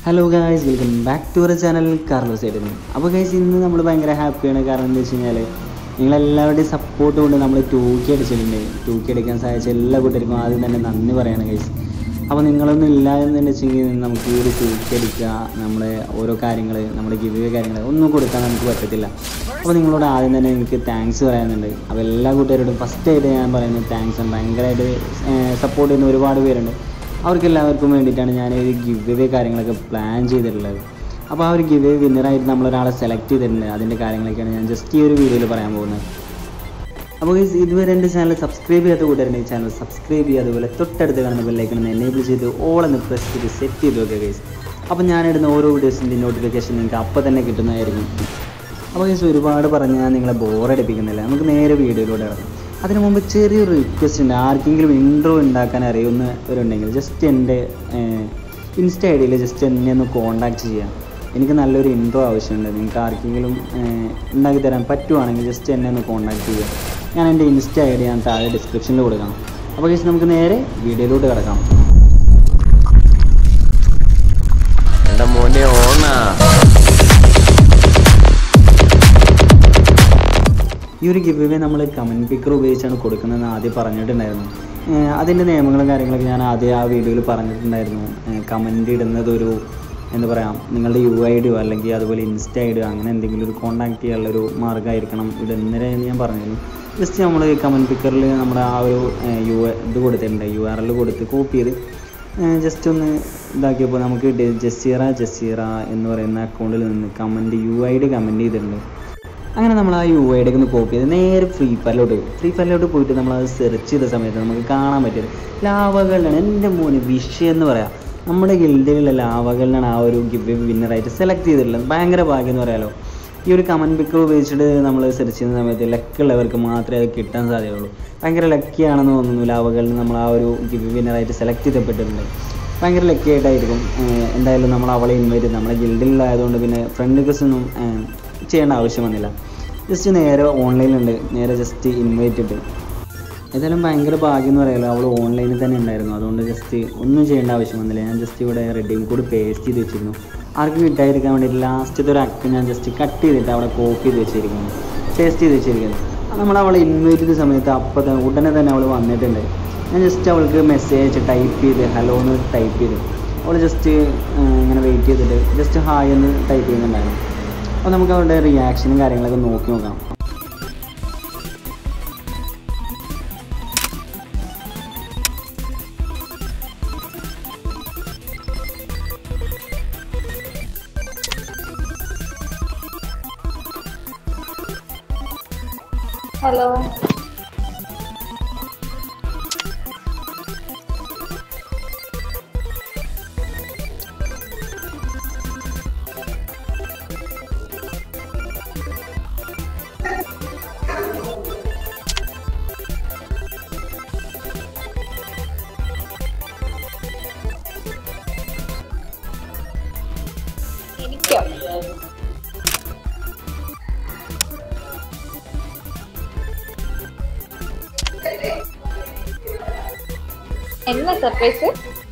hello guys welcome back to our channel Carlos ആയിരുന്നു അപ്പോൾ guys ഇന്ന് നമ്മൾ ഭയങ്കര ഹാപ്പിയാണ് കാരണം എന്താ വെച്ച് കഴിഞ്ഞാൽ നിങ്ങളെല്ലാവരുടെയും സപ്പോർട്ട് കൊണ്ട് നമ്മൾ ടൂക്കി അടിച്ചിട്ടുണ്ട് ടൂക്കി അടിക്കാൻ സാധിച്ച എല്ലാ കൂട്ടർക്കും ആദ്യം തന്നെ നന്ദി പറയണം ഗൈസ് അപ്പോൾ നിങ്ങളൊന്നും ഇല്ല എന്ന് വെച്ചെങ്കിൽ നമുക്ക് ഈ ഒരു ടൂക്കി അടിക്കുക നമ്മുടെ ഓരോ കാര്യങ്ങൾ നമ്മുടെ ഗിവ് കാര്യങ്ങൾ ഒന്നും കൊടുക്കാൻ നമുക്ക് പറ്റത്തില്ല അപ്പോൾ നിങ്ങളോട് ആദ്യം തന്നെ എനിക്ക് താങ്ക്സ് പറയാനുണ്ട് അപ്പോൾ എല്ലാ കൂട്ടുകാരോടും ഫസ്റ്റ് ആയിട്ട് ഞാൻ പറയുന്നത് താങ്ക്സ് ആണ് ഭയങ്കരമായിട്ട് സപ്പോർട്ട് ചെയ്യുന്ന ഒരുപാട് പേരുണ്ട് അവർക്ക് എല്ലാവർക്കും വേണ്ടിയിട്ടാണ് ഞാൻ ഒരു ഗിവ് അവേ കാര്യങ്ങളൊക്കെ പ്ലാൻ ചെയ്തിട്ടുള്ളത് അപ്പോൾ ആ ഒരു ഗിവ് അവേ വിന്നറായിട്ട് നമ്മളൊരാളെ സെലക്ട് ചെയ്തിട്ടുണ്ട് അതിൻ്റെ കാര്യങ്ങളൊക്കെയാണ് ഞാൻ ജസ്റ്റ് ഈ ഒരു വീഡിയോയിൽ പറയാൻ പോകുന്നത് അപ്പോൾ guys, ഇതുവരെ എൻ്റെ ചാനൽ സബ്സ്ക്രൈബ് ചെയ്യാത്ത കൂട്ടുകാരുണ്ടെങ്കിൽ ചാനൽ സബ്സ്ക്രൈബ് ചെയ്യുക അതുപോലെ തൊട്ടടുത്ത് കാണുന്ന ബെല്ലൈക്കൺ ഒന്ന് എനേബിൾ ചെയ്ത് ഓൾ എന്ന് പ്രസ് ചെയ്ത് സെറ്റ് ചെയ്ത് വെക്കുക ഗൈസ് അപ്പോൾ ഞാനിടുന്ന ഓരോ വീഡിയോസിൻ്റെ നോട്ടിഫിക്കേഷൻ നിങ്ങൾക്ക് അപ്പോൾ തന്നെ കിട്ടുന്നതായിരിക്കും അപ്പോൾ ഗൈസ് ഒരുപാട് പറഞ്ഞാൽ നിങ്ങളെ ബോറടിപ്പിക്കുന്നില്ല നമുക്ക് നേരെ വീഡിയോയിലൂടെ ഇറങ്ങാം അതിന് മുമ്പ് ചെറിയൊരു റിക്വസ്റ്റ് ഉണ്ട് ആർക്കെങ്കിലും ഇൻട്രോ ഉണ്ടാക്കാൻ അറിയുന്നവരുണ്ടെങ്കിൽ ജസ്റ്റ് എൻ്റെ ഇൻസ്റ്റ ഐ ഡിയിൽ ജസ്റ്റ് എന്നെ ഒന്ന് കോൺടാക്റ്റ് ചെയ്യാം എനിക്ക് നല്ലൊരു ഇൻട്രോ ആവശ്യമുണ്ട് നിങ്ങൾക്ക് ആർക്കെങ്കിലും ഏഹ്, ഉണ്ടാക്കി തരാൻ പറ്റുവാണെങ്കിൽ ജസ്റ്റ് എന്നെ ഒന്ന് കോൺടാക്റ്റ് ചെയ്യുക ഞാൻ എൻ്റെ ഇൻസ്റ്റ ഐ ഡി ഞാൻ താഴെ ഡിസ്ക്രിപ്ഷനിൽ കൊടുക്കാം അപ്പോൾ ഗൈസ് നമുക്ക് നേരെ വീഡിയോയിലോട്ട് കിടക്കാം എന്റെ മോനെ ഓണാ ഈ ഒരു ഗിവ് അവേ നമ്മൾ കമൻറ്റ് പിക്കർ ഉപയോഗിച്ചാണ് കൊടുക്കുന്നതെന്ന് ആദ്യം പറഞ്ഞിട്ടുണ്ടായിരുന്നു ഏഹ് അതിൻ്റെ നിയമങ്ങളും കാര്യങ്ങളൊക്കെ ഞാൻ ആദ്യം ആ വീഡിയോയിൽ പറഞ്ഞിട്ടുണ്ടായിരുന്നു കമൻറ്റ് ഇടുന്നത് ഒരു എന്താ പറയുക നിങ്ങളുടെ യു ഐ ഡിയോ അല്ലെങ്കിൽ അതുപോലെ ഇൻസ്റ്റ ഐ ഡിയോ അങ്ങനെ എന്തെങ്കിലും ഒരു കോൺടാക്ട് ചെയ്യാനുള്ളൊരു മാർഗ്ഗമായിരിക്കണം ഇടുന്നവരെ എന്ന് ഞാൻ പറഞ്ഞിരുന്നു ജസ്റ്റ് നമ്മൾ കമൻറ്റ് പിക്കറിൽ നമ്മുടെ ആ ഒരു യു ഇത് കൊടുത്തിട്ടുണ്ട് യു ആർ എൽ കൊടുത്ത് കോപ്പി ചെയ്ത് ജസ്റ്റ് ഒന്ന് ഇതാക്കിയപ്പോൾ നമുക്ക് ഡെ- ജസീറ ജസീറ എന്ന് പറയുന്ന അക്കൗണ്ടിൽ നിന്ന് comment U I D comment ചെയ്തിട്ടുണ്ട് അങ്ങനെ നമ്മൾ ആ യു ഐഡിയൊക്കെ ഒന്ന് കോപ്പി ചെയ്ത് നേരെ ഫ്രീ ഫയറിലോട്ട് പോയി ഫ്രീ ഫയറിലോട്ട് പോയിട്ട് നമ്മൾ അത് സെർച്ച് ചെയ്ത സമയത്ത് നമുക്ക് കാണാൻ പറ്റിയത് ലാവകളിലാണ് എൻ്റെ മോന് വിഷയം എന്ന് പറയാം നമ്മുടെ ഗിൽഡിലുള്ള ലാവകളിലാണ് ആ ഒരു ഗിവ് വിന്നറായിട്ട് സെലക്ട് ചെയ്തിട്ടുള്ളത് ഭയങ്കര ഭാഗ്യം എന്ന് പറയാലോ ഈ ഒരു കമൻറ്റ് പിക്കർ ഉപയോഗിച്ചിട്ട് നമ്മൾ സെർച്ച് ചെയ്യുന്ന സമയത്ത് ലക്കുള്ളവർക്ക് മാത്രമേ അത് കിട്ടാൻ സാധ്യതയുള്ളൂ ഭയങ്കര ലക്കിയാണെന്ന് തോന്നുന്നു ലാവകളിൽ നമ്മൾ ആ ഒരു ഗിവ് വിന്നറായിട്ട് സെലക്ട് ചെയ്യപ്പെട്ടിട്ടുണ്ട് ഭയങ്കര ലക്കി ആയിട്ടായിരിക്കും ഏഹ് എന്തായാലും നമ്മൾ അവളെ ഇൻവൈറ്റ് ചെയ്ത് നമ്മുടെ ഗിൽഡിലായതുകൊണ്ട് പിന്നെ ഫ്രണ്ട് റിക്വസ്റ്റ് ഒന്നും ഏഹ് ചെയ്യേണ്ട ആവശ്യം വന്നില്ല ജസ്റ്റ് നേരെ ഓൺലൈനിലുണ്ട് നേരെ ജസ്റ്റ് ഇൻവൈറ്റ് ഇട്ട് ഏതായാലും ഭയങ്കര ഭാഗ്യം എന്ന് പറയാലോ അവൾ ഓൺലൈനിൽ തന്നെ ഉണ്ടായിരുന്നു അതുകൊണ്ട് ജസ്റ്റ് ഒന്നും ചെയ്യേണ്ട ആവശ്യം വന്നില്ല ഞാൻ ജസ്റ്റ് ഇവിടെ റെഡിയും കൂടി പേസ്റ്റ് ചെയ്ത് വെച്ചിരുന്നു ആർക്കും കിട്ടാതിരിക്കാൻ വേണ്ടിയിട്ട് ലാസ്റ്റത്തെ ഒരു അക്ക് ഞാൻ ജസ്റ്റ് കട്ട് ചെയ്തിട്ട് അവിടെ കോപ്പി ചെയ്ത് വെച്ചിരിക്കുന്നു പേസ്റ്റ് ചെയ്ത് വെച്ചിരിക്കുന്നു അത് നമ്മൾ അവളെ ഇൻവൈറ്റ് ചെയ്ത സമയത്ത് അപ്പോൾ തന്നെ ഉടനെ തന്നെ അവൾ വന്നിട്ടുണ്ട് ഞാൻ ജസ്റ്റ് അവൾക്ക് മെസ്സേജ് ടൈപ്പ് ചെയ്ത് ഹലോ എന്ന് ടൈപ്പ് ചെയ്ത് അവൾ ജസ്റ്റ് ഇങ്ങനെ വെയിറ്റ് ചെയ്തിട്ട് ജസ്റ്റ് ഹായ് എന്ന് ടൈപ്പ് ചെയ്യുന്നുണ്ടായിരുന്നു അപ്പോൾ നമുക്ക് അവരുടെ റിയാക്ഷനും കാര്യങ്ങളൊക്കെ നോക്കി നോക്കാം ഹലോ എനിക്കോ എന്നാ സർപ്രൈസ്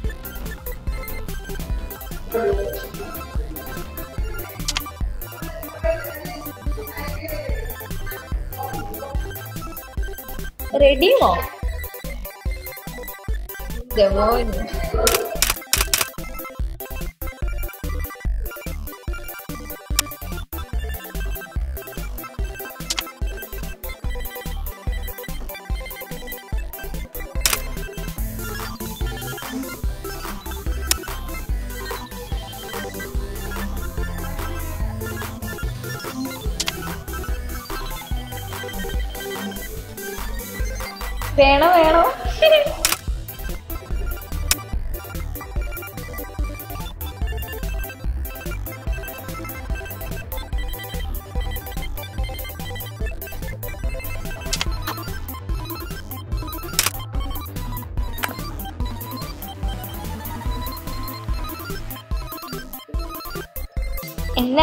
റെഡിയുമോ ദമോന് വേണോ വേണോ എന്നാ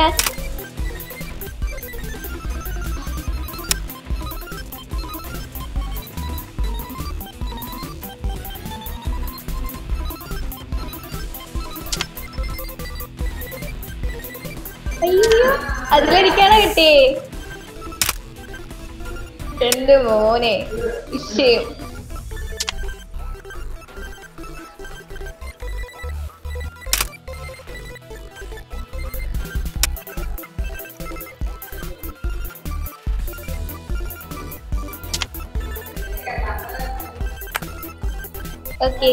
അയ്യോ അതിലെനിക്കാണോ കിട്ടിയേ എന്റെ മോനെ വിഷയം ഓക്കേ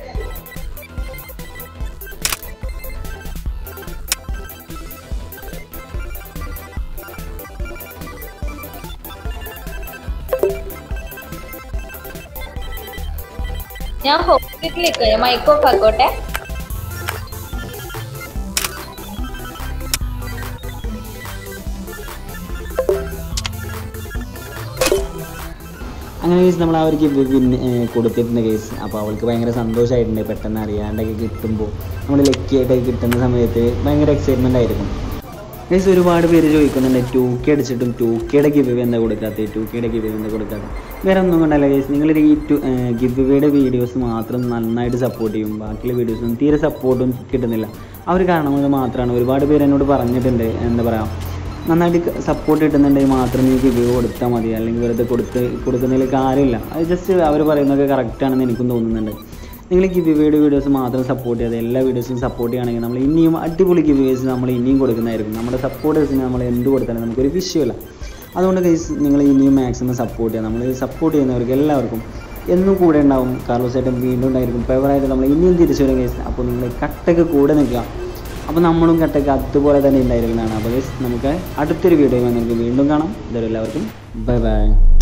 ഞാൻ ഹോസ്പിറ്റലിലേക്ക് മൈക്ക് ഓഫ് ആക്കോട്ടെ അങ്ങനെ കേസ് നമ്മൾ അവർക്ക് പിന്നെ കൊടുത്തിട്ടുണ്ട് കേസ് അപ്പോൾ അവൾക്ക് ഭയങ്കര സന്തോഷമായിട്ടുണ്ട് പെട്ടെന്ന് അറിയാണ്ടൊക്കെ കിട്ടുമ്പോൾ നമ്മൾ ലക്കിയായിട്ടൊക്കെ കിട്ടുന്ന സമയത്ത് ഭയങ്കര എക്സൈറ്റ്മെൻ്റ് ആയിരിക്കും കേസ് ഒരുപാട് പേര് ചോദിക്കുന്നുണ്ട് ടു കെ അടിച്ചിട്ടും ടു കെയുടെ ഗിവ് എന്താ കൊടുക്കാത്തത് ടു കെയുടെ ഗിവ് എന്താ കൊടുക്കാത്തത് വേറെ ഒന്നും കൊണ്ടല്ല കേസ് നിങ്ങൾ ഈ ടു ഗിവ് വേയുടെ വീഡിയോസ് മാത്രം നന്നായിട്ട് സപ്പോർട്ട് ചെയ്യും ബാക്കിയുള്ള വീഡിയോസൊന്നും തീരെ സപ്പോർട്ടും കിട്ടുന്നില്ല ആ ഒരു കാരണം കൊണ്ട് മാത്രമാണ് ഒരുപാട് പേര് എന്നോട് പറഞ്ഞിട്ടുണ്ട് എന്താ പറയുക നന്നായിട്ട് സപ്പോർട്ട് കിട്ടുന്നുണ്ടെങ്കിൽ മാത്രം നീ ഗിവ് കൊടുത്താൽ മതി അല്ലെങ്കിൽ വെറുതെ കൊടുത്ത് കൊടുക്കുന്നതിൽ കാര്യമില്ല അത് ജസ്റ്റ് അവർ പറയുന്നതൊക്കെ കറക്റ്റാണെന്ന് എനിക്കും തോന്നുന്നുണ്ട് നിങ്ങൾ ഗിവ് വേയുടെ വീഡിയോസ് മാത്രം സപ്പോർട്ട് ചെയ്യാതെ എല്ലാ വീഡിയോസും സപ്പോർട്ട് ചെയ്യുകയാണെങ്കിൽ നമ്മൾ ഇനിയും അടിപൊളി ഗിവ് വേസ് നമ്മൾ ഇനിയും കൊടുക്കുന്നതായിരിക്കും നമ്മുടെ സപ്പോർട്ടേഴ്സിന് നമ്മൾ എന്ത് കൊടുത്താലും നമുക്കൊരു വിഷയമില്ല അതുകൊണ്ട് ഗൈസ് നിങ്ങൾ ഇനിയും മാക്സിമം സപ്പോർട്ട് ചെയ്യുക നമ്മൾ സപ്പോർട്ട് ചെയ്യുന്നവർക്ക് എല്ലാവർക്കും എന്നും കൂടെ ഉണ്ടാവും കാർലോസ് ഏട്ടൻ വീണ്ടും ഉണ്ടായിരിക്കും ഫേവറായിട്ട് നമ്മൾ ഇനിയും തിരിച്ചു വരും ഗൈസ് അപ്പോൾ നിങ്ങൾ കട്ടൊക്കെ കൂടെ നിൽക്കുക അപ്പോൾ നമ്മളും കട്ടൊക്കെ അതുപോലെ തന്നെ ഉണ്ടായിരിക്കുന്നതാണ് അപ്പോൾ ഗൈസ് നമുക്ക് അടുത്തൊരു വീഡിയോ നമുക്ക് വീണ്ടും കാണാം ഇതൊരു എല്ലാവർക്കും ബൈ ബൈ